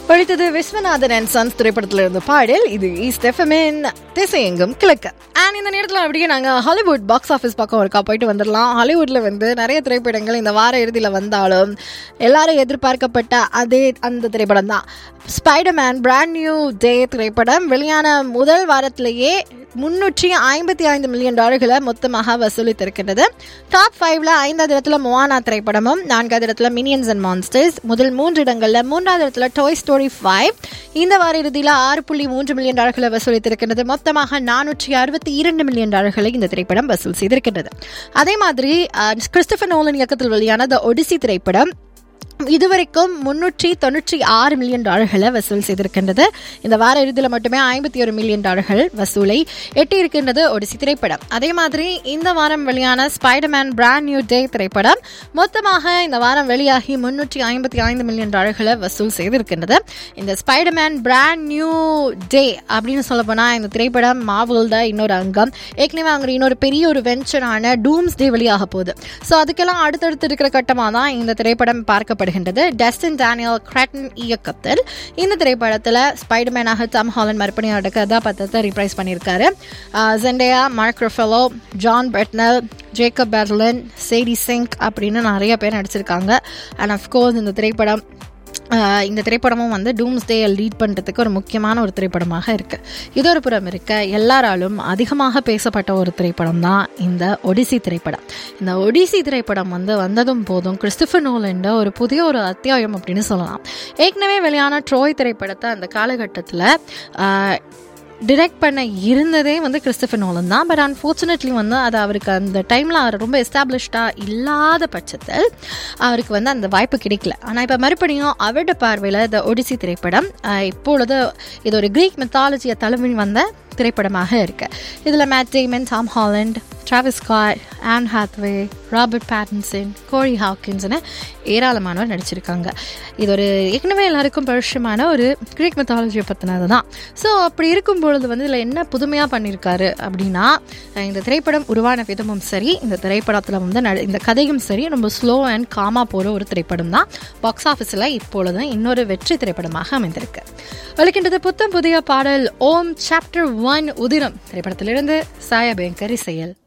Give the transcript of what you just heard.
படித்தது Viswanathan and sons திரைப்படத்தில் இருந்த பாடல் இது ஈஸ்ட் எஃப்எம்இன் திசையெங்கும் கிழக்கு அண்ட் இந்த நேரத்தில் அப்படியே நாங்கள் ஹாலிவுட் பாக்ஸ் ஆஃபீஸ் பக்கம் ஒருக்கா போயிட்டு வந்துடலாம் ஹாலிவுட்டில் வந்து நிறைய திரைப்படங்கள் இந்த வார இறுதியில் வந்தாலும் எல்லாரும் எதிர்பார்க்கப்பட்ட அதே அந்த திரைப்படம் தான் ஸ்பைடர்மேன் பிராண்ட் நியூ டே திரைப்படம் வெளியான முதல் வாரத்திலேயே முன்னூற்றி ஐம்பத்தி ஐந்து மில்லியன் டாலர்களை மொத்தமாக வசூலித்திருக்கிறது டாப் ஃபைவ்ல ஐந்தாவது இடத்துல மொவானா திரைப்படமும் நான்காவது இடத்துல மினியன்ஸ் அண்ட் மான்ஸ்டர்ஸ் முதல் மூன்று இடங்கள்ல மூன்றாவது இடத்துல டாய் ஸ்டோரி ஃபைவ் இந்த வார இறுதியில் ஆறு புள்ளி மூன்று மில்லியன் டாலர்களை வசூலித்திருக்கிறது மொத்தமாக நானூற்றி அறுபத்தி இரண்டு மில்லியன் டாலர்களை இந்த திரைப்படம் வசூல் செய்திருக்கிறது அதே மாதிரி அஹ், கிறிஸ்டபர் நோலன் இயக்கத்தில் வெளியான த ஒடிசி திரைப்படம் இதுவரைக்கும் முன்னூற்றி தொண்ணூற்றி ஆறு மில்லியன் டாலர்களை வசூல் செய்திருக்கின்றது இந்த வார இறுதியில் மட்டுமே ஐம்பத்தி ஒரு மில்லியன் டாலர்கள் வசூலை எட்டியிருக்கின்றது ஒடிசி திரைப்படம் அதே மாதிரி இந்த வாரம் வெளியான ஸ்பைடர்மேன் பிராண்ட் நியூ டே திரைப்படம் மொத்தமாக இந்த வாரம் வெளியாகி முன்னூற்றி ஐம்பத்தி ஐந்து மில்லியன் டாலர்களை வசூல் செய்திருக்கின்றது இந்த ஸ்பைடர்மேன் பிராண்ட் நியூ டே அப்படின்னு சொல்ல போனால் இந்த திரைப்படம் மாவல்ட இன்னொரு அங்கம் ஏற்கனவே அவங்க இன்னொரு பெரிய ஒரு வெஞ்சரான டூம்ஸ் டே வெளியாக போகுது ஸோ அதுக்கெல்லாம் அடுத்தடுத்து இருக்கிற கட்டமாக தான் இந்த திரைப்படம் பார்க்கப்படுகின்றது டஸ்டின் டேனியல் கிராட்டன் இயக்கத்தில் இந்த திரைப்படத்தில் ஸ்பைடர்மேனாக டம் ஹாலன் மறுபடியோட கதாபாத்திரத்தை ரிப்ரைஸ் பண்ணியிருக்காரு Zendaya Mark Ruffalo Jon Bernthal Jacob பெர்லின் சேடி சிங்க் அப்படின்னு நிறைய பேர் நடிச்சிருக்காங்க அண்ட் அஃப்கோர்ஸ் இந்த திரைப்படம் ஆஹ் இந்த திரைப்படமும் வந்து டூம்ஸ் டேயை லீட் பண்ணுறதுக்கு ஒரு முக்கியமான ஒரு திரைப்படமாக இருக்குது இது ஒரு புறம் இருக்க எல்லாராலும் அதிகமாக பேசப்பட்ட ஒரு திரைப்படம் தான் இந்த ஒடிசி திரைப்படம் இந்த ஒடிசி திரைப்படம் வந்து வந்ததும் போதும் கிறிஸ்டபர் நோலண்ட ஒரு புதிய ஒரு அத்தியாயம் அப்படின்னு சொல்லலாம் ஏற்கனவே வெளியான ட்ரோய் திரைப்படத்தை அந்த காலகட்டத்தில் டிரெக்ட் பண்ண இருந்ததே வந்து கிறிஸ்டபர் நோலன் தான் பட் அன்ஃபார்ச்சுனேட்லி வந்து அது அவருக்கு அந்த டைமில் அவர் ரொம்ப எஸ்டாப்ளிஷ்டாக இல்லாத பட்சத்தில் அவருக்கு வந்து அந்த வாய்ப்பு கிடைக்கல ஆனால் இப்போ மறுபடியும் அவரோட பார்வையில் இந்த ஒடிசி திரைப்படம் ஆஹ், இப்பொழுது இது ஒரு கிரீக் மெத்தாலஜியை தலைமையில் வந்த திரைப்படமாக இருக்கு இதில் Matt Damon Tom Holland Travis Scott Anne Hathaway Robert Pattinson Cory ஹாக்கின்ஸ்னு ஏராளமானவர் நடிச்சிருக்காங்க இது ஒரு ஏற்கனவே எல்லாருக்கும் பரிசமான ஒரு கிரீக் மெத்தாலஜியை பற்றினது தான் ஸோ அப்படி இருக்கும் பொழுது வந்து இதில் என்ன புதுமையாக பண்ணியிருக்காரு அப்படின்னா அஹ் இந்த திரைப்படம் உருவான விதமும் சரி இந்த திரைப்படத்தில் வந்து நட இந்த கதையும் சரி ரொம்ப ஸ்லோ அண்ட் காமாக போகிற ஒரு திரைப்படம் தான் பாக்ஸ் ஆஃபீஸில் இப்பொழுது இன்னொரு வெற்றி திரைப்படமாக அமைந்திருக்கு வலிக்கின்றது புத்தம் புதிய பாடல் ஓம் சாப்டர் ஒன் உதிரம் திரைப்படத்திலிருந்து சாயா பயங்கர் இசையல்